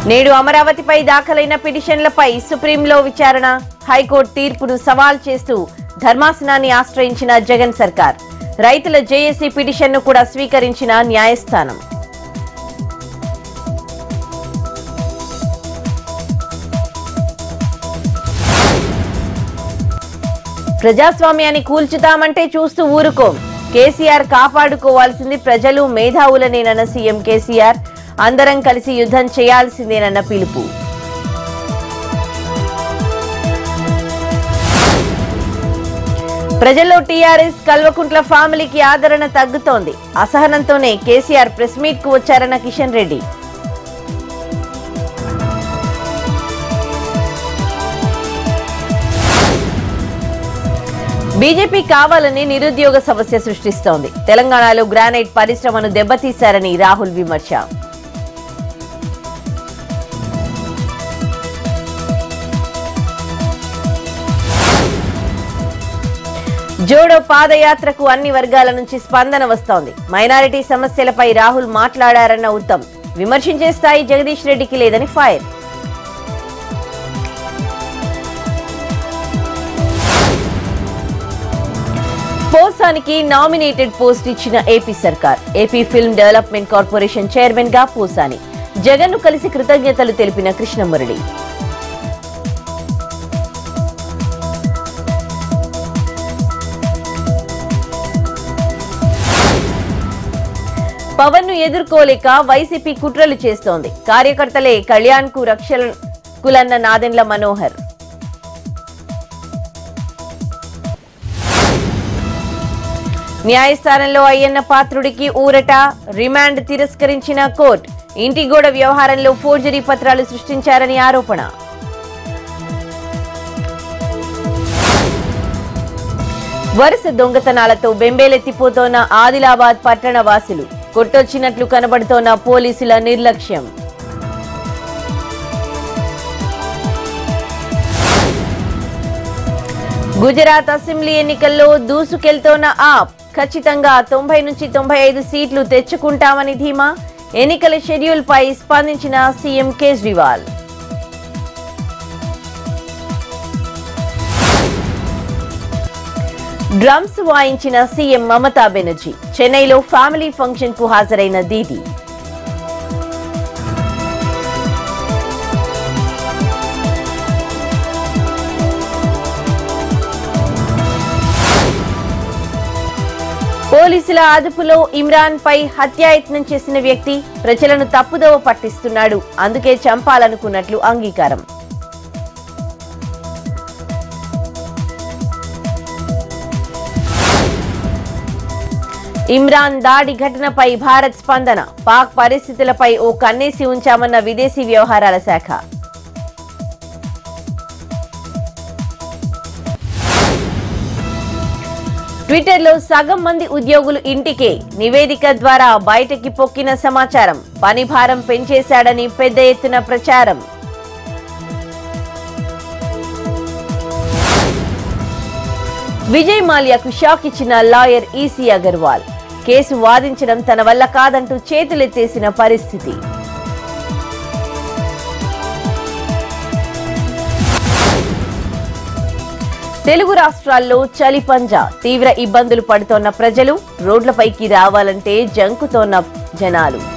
నేడు అమరావతిపై దాఖలైన పిటిషన్లపై సుప్రీంలో విచారణ హైకోర్టు తీర్పును సవాల్ చేస్తూ ధర్మాసనాన్ని ఆశ్రయించిన జగన్ సర్కార్ రైతుల జేఏసీ పిటిషన్ను కూడా స్వీకరించిన న్యాయస్థానం ప్రజాస్వామ్యాన్ని కూల్చుతామంటే చూస్తూ ఊరుకోం కేసీఆర్ కాపాడుకోవాల్సింది ప్రజలు మేధావులనేనన్న సీఎం కేసీఆర్ అందరం కలిసి యుద్ధం చేయాల్సిందేనన్న పిలుపు ప్రజల్లో టీఆర్ఎస్ కల్వకుంట్ల ఫ్యామిలీకి ఆదరణ తగ్గుతోంది అసహనంతోనే కేసీఆర్ ప్రెస్ మీట్ కు వచ్చారన్న కిషన్ రెడ్డి బీజేపీ కావాలని నిరుద్యోగ సమస్య సృష్టిస్తోంది తెలంగాణలో గ్రానైట్ పరిశ్రమను దెబ్బతీశారని రాహుల్ విమర్శ జోడో పాదయాత్రకు అన్ని వర్గాల నుంచి స్పందన వస్తోంది మైనారిటీ సమస్యలపై రాహుల్ మాట్లాడారన్న ఉత్తమ్ విమర్శించే స్థాయి జగదీష్ రెడ్డికి లేదని ఫైర్ పోసానికి నామినేటెడ్ పోస్ట్ ఇచ్చిన ఏపీ సర్కార్ AP film development corporation chairman గా పోసాని జగన్ ను కలిసి కృతజ్ఞతలు తెలిపిన కృష్ణమురళి పవన్ ను ఎదుర్కోలేక వైసీపీ కుట్రలు చేస్తోంది కార్యకర్తలే కళ్యాణ్ కు రక్షకులన్న నాదెండ్ల మనోహర్ న్యాయస్థానంలో అయ్యన్న పాత్రుడికి ఊరట రిమాండ్ తిరస్కరించిన కోర్టు ఇంటి గోడ వ్యవహారంలో ఫోర్జరీ పత్రాలు సృష్టించారని ఆరోపణ వరుస దొంగతనాలతో బెంబేలెత్తిపోతోన్న ఆదిలాబాద్ పట్టణ వాసులు కొట్టొచ్చినట్లు కనబడుతోన్న పోలీసుల నిర్లక్ష్యం గుజరాత్ అసెంబ్లీ ఎన్నికల్లో దూసుకెళ్తోన్న ఆప్ ఖచ్చితంగా తొంభై నుంచి తొంభై ఐదు సీట్లు తెచ్చుకుంటామని ధీమా ఎన్నికల షెడ్యూల్ పై స్పందించిన సీఎం కేజ్రీవాల్ డ్రమ్స్ వాయించిన సీఎం మమతా బెనర్జీ చెన్నైలో ఫ్యామిలీ ఫంక్షన్ కు హాజరైన దీది పోలీసుల అదుపులో ఇమ్రాన్ పై హత్యాయత్నం చేసిన వ్యక్తి ప్రజలను తప్పుదోవ పట్టిస్తున్నాడు అందుకే చంపాలనుకున్నట్లు అంగీకారం ఇమ్రాన్ దాడి ఘటనపై భారత్ స్పందన పాక్ పరిస్థితులపై ఓ కన్నేసి ఉంచామన్న విదేశీ వ్యవహారాల శాఖ ట్విట్టర్లో సగం మంది ఉద్యోగులు ఇంటికే నివేదిక ద్వారా బయటకి పొక్కిన సమాచారం పని భారం పెంచేశాడని పెద్ద ఎత్తున ప్రచారం విజయ్ మాల్యాకు షాక్ ఇచ్చిన లాయర్ ఈసీ అగర్వాల్ కేసు వాదించడం తన వల్ల కాదంటూ చేతులెత్తేసిన పరిస్థితి తెలుగు రాష్ట్రాల్లో చలి పంజా తీవ్ర ఇబ్బందులు పడుతోన్న ప్రజలు రోడ్లపైకి రావాలంటే జంకుతోన్న జనాలు